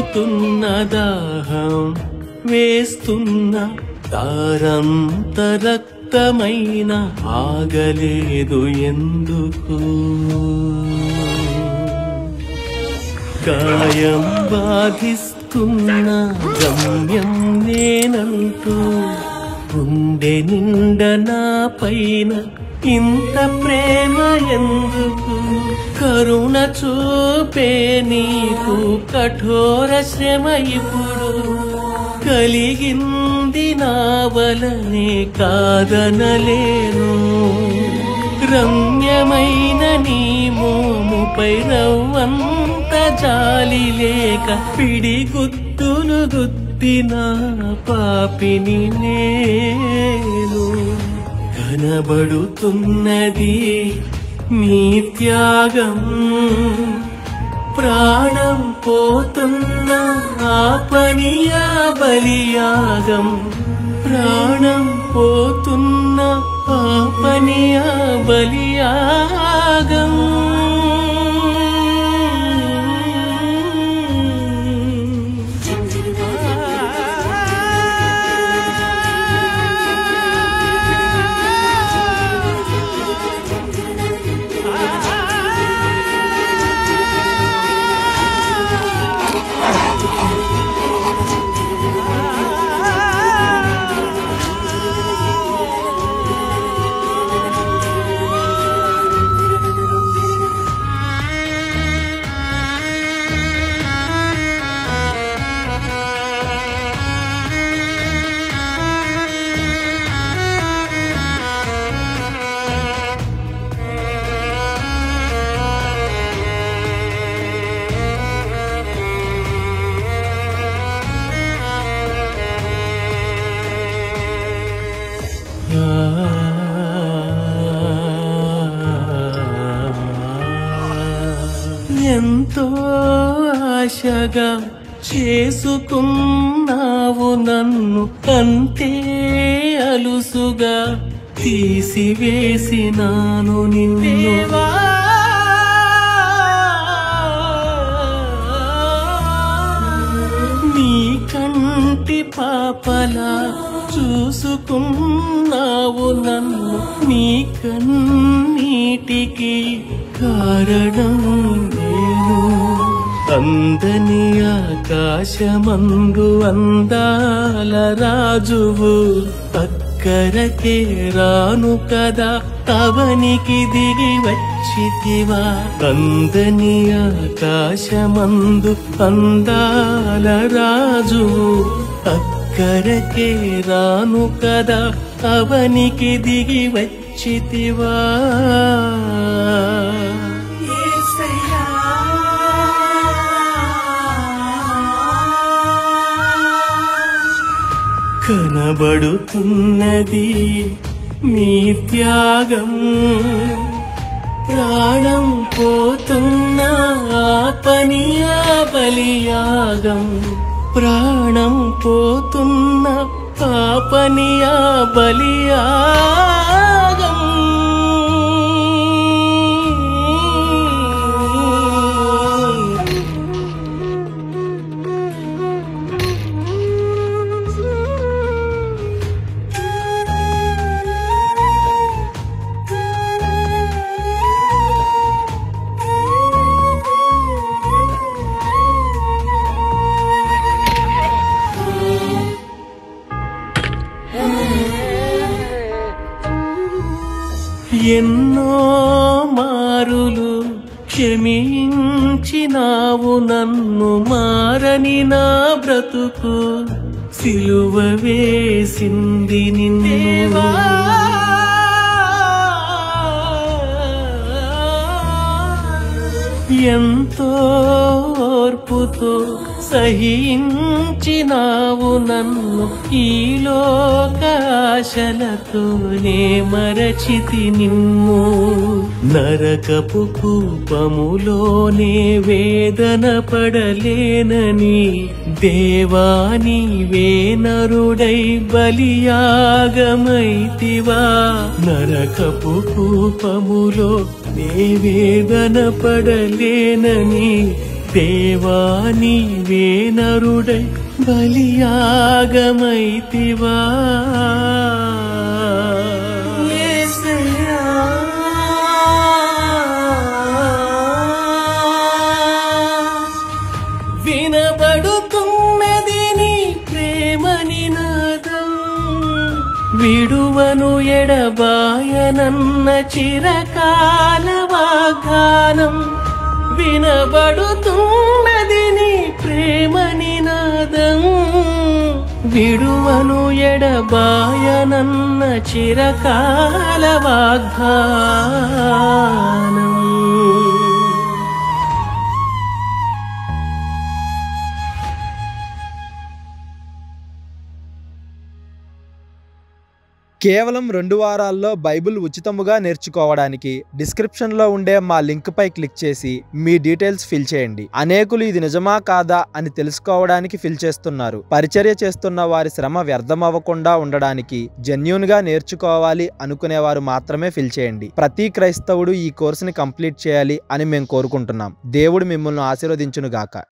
తీరుతున్న దాహం వేస్తున్న దారంత రక్తమైన ఆగలేదు ఎందుకు గాయం బాధిస్తున్న గమ్యం నేనంటూ గుండె నిండ నా పైన ఇంత ప్రేమ ఎందుకు కరుణ చూపే నీకు కఠోర శ్రమ ఇప్పుడు కలిగింది నా వలనే కాదనలేను రమ్యమైన నీ మోముపై రవ్వంత జాలి లేక పిడి గుత్తులు గుత్తిన పాపిని నేను కనబడుతున్నది నీ త్యాగం ప్రాణం పోతున్న ఆ పనియా బలియాగం ప్రాణం పోతున్న ఆ పనియా బలియాగం ఎంతో ఆశగా చేసుకున్నావు నన్ను అంతే అలుసుగా తీసివేసినాను నిన్ను నీ కంటి పాపలా చూసుకున్నావు నన్ను నీ కన్నీటికి కారణం నేను అందని ఆకాశమందు అందాల రాజువు అక్కరకే రాను కదా అవనికి దిగి వచ్చితివా అందని ఆకాశమందు అందాల రాజువు అక్కరకే రాను కదా అవనికి దిగి వచ్చితివా కనబడుతున్నది నీ త్యాగం ప్రాణం పోతున్న ఆ పని ఆ బలియాగం ప్రాణం పోతున్న ఆ పని ఆ బలియాగం ఎన్నో మారులు క్షమించినావు నన్ను మారని నా బ్రతుకు సిలువ వేసింది నిన్నేవా ఎంతో ఓర్పుతో సహించినావు నన్ను ఈ లోకాశలతోనే మరచితి నిన్ను నరకపు కూపములోనే వేదన పడలేనని దేవాని వేనరుడై బలియాగమైతివా నరకపు కూపములో నే వేదన పడలేనని దేవా నీవే నరుడై బలియాగమైతివా యేసయ్యా. వినబడుతున్నది నీ ప్రేమ నినాదం విడువను ఎడబాయనన్న చిరకాల వాగ్దానం వినబడుతున్నది నీ ప్రేమ నినాదం విడువను ఎడబాయనన్న చిరకాల వాగ్దానం కేవలం రెండు వారాల్లో బైబిల్ ఉచితముగా నేర్చుకోవడానికి డిస్క్రిప్షన్లో ఉండే మా లింక్పై క్లిక్ చేసి మీ డీటెయిల్స్ ఫిల్ చేయండి అనేకులు ఇది నిజమా కాదా అని తెలుసుకోవడానికి ఫిల్ చేస్తున్నారు పరిచర్య చేస్తున్న వారి శ్రమ వ్యర్థమవ్వకుండా ఉండడానికి జెన్యున్గా నేర్చుకోవాలి అనుకునేవారు మాత్రమే ఫిల్ చేయండి ప్రతి క్రైస్తవుడు ఈ కోర్సుని కంప్లీట్ చేయాలి అని మేము కోరుకుంటున్నాం దేవుడు మిమ్మల్ని ఆశీర్వదించునుగాక